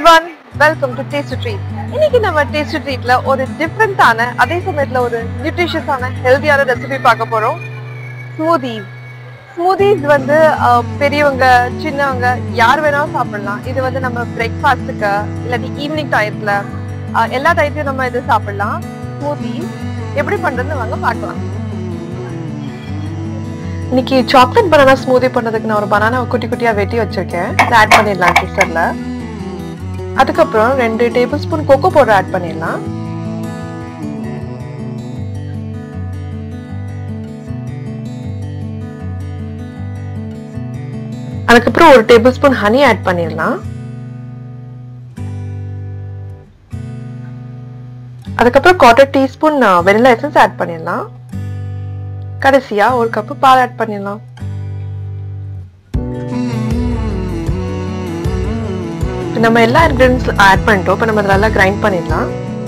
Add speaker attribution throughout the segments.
Speaker 1: everyone welcome to taste treat இன்னைக்கு நம்ம taste ட்ரீட்ல ஒரு டிஃப்ரெண்டான அதே சமயத்துல ஒரு நியூட்ரிஷியஸான ஹெல்தியான ரெசிபி பார்க்க போறோம் ஸ்மூதிஸ் ஸ்மூதிஸ் வந்து அஹ், பெரியவங்க சின்னவங்க யார் வேணாலும் சாப்பிடலாம் இது வந்து நம்ம பிரேக்ஃபாஸ்ட்டுக்கு இல்லாட்டி ஈவினிங் டயத்துல அஹ், எல்லா டயத்தையும் நம்ம இது சாப்பிடலாம் ஸ்மூதிஸ் எப்படி பண்றதுன்னு வாங்க பார்க்கலாம் இன்னைக்கு சாக்லேட் பனானா ஸ்மூதி பண்ணதுக்கு நான் ஒரு பனானா குட்டி குட்டியா வெட்டி வச்சிருக்கேன் இதை ஆட் பண்ணிடலாம் கிசர்ல அதுக்கப்புறம் ரெண்டு tablespoon cocoa powder add பண்ணிடலாம் அதுக்கப்புறம் ஒரு டேபிள் ஸ்பூன் ஹனி ஆட் பண்ணிடலாம் அதுக்கப்புறம் quarter teaspoon vanilla essence add பண்ணிடலாம் கடைசியா ஒரு கப்பு பால் ஆட் பண்ணிடலாம் இப்ப நம்ம எல்லா இன்கிரீடியன்ஸ் ஆட் பண்ணிட்டோம் இப்போ நம்ம அதை நல்லா கிரைண்ட் பண்ணிடலாம்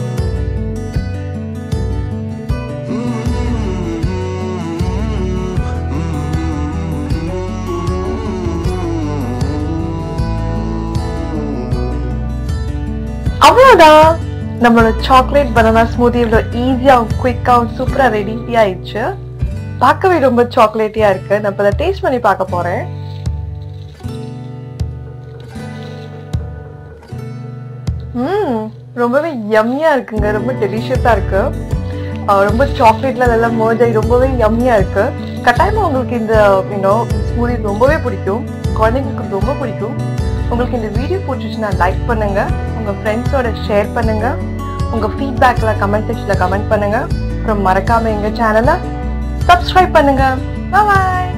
Speaker 1: அவ்வளோதான் நம்மளோட சாக்லேட் பனானா ஸ்மூதி இவ்வளோ ஈஸியாகவும் குயிக்காகவும் சூப்பராக ரெடி ஆயிடுச்சு பார்க்கவே ரொம்ப சாக்லேட்டியா இருக்கு நான் இப்போ அதை டேஸ்ட் பண்ணி பார்க்க போறேன் ம் ரொம்பவே யம்மியா இருக்குங்க ரொம்ப டெலிஷியஸா இருக்கு அஹ் ரொம்ப சாக்லேட்ல அதெல்லாம் merge ஆகி ரொம்பவே யம்மியா இருக்கு கட்டாயமா உங்களுக்கு இந்த யூனோ ஸ்மூதி ரொம்பவே பிடிக்கும் குழந்தைங்களுக்கு ரொம்ப பிடிக்கும் உங்களுக்கு இந்த வீடியோ பிடிச்சிச்சுன்னா லைக் பண்ணுங்க உங்க ஃப்ரெண்ட்ஸோட ஷேர் பண்ணுங்க உங்க ஃபீட்பேக்ல கமெண்ட் செக்ஷன்ல கமெண்ட் பண்ணுங்க அப்புறம் மறக்காம எங்க சேனலை சப்ஸ்கிரைப் பண்ணுங்க பாய்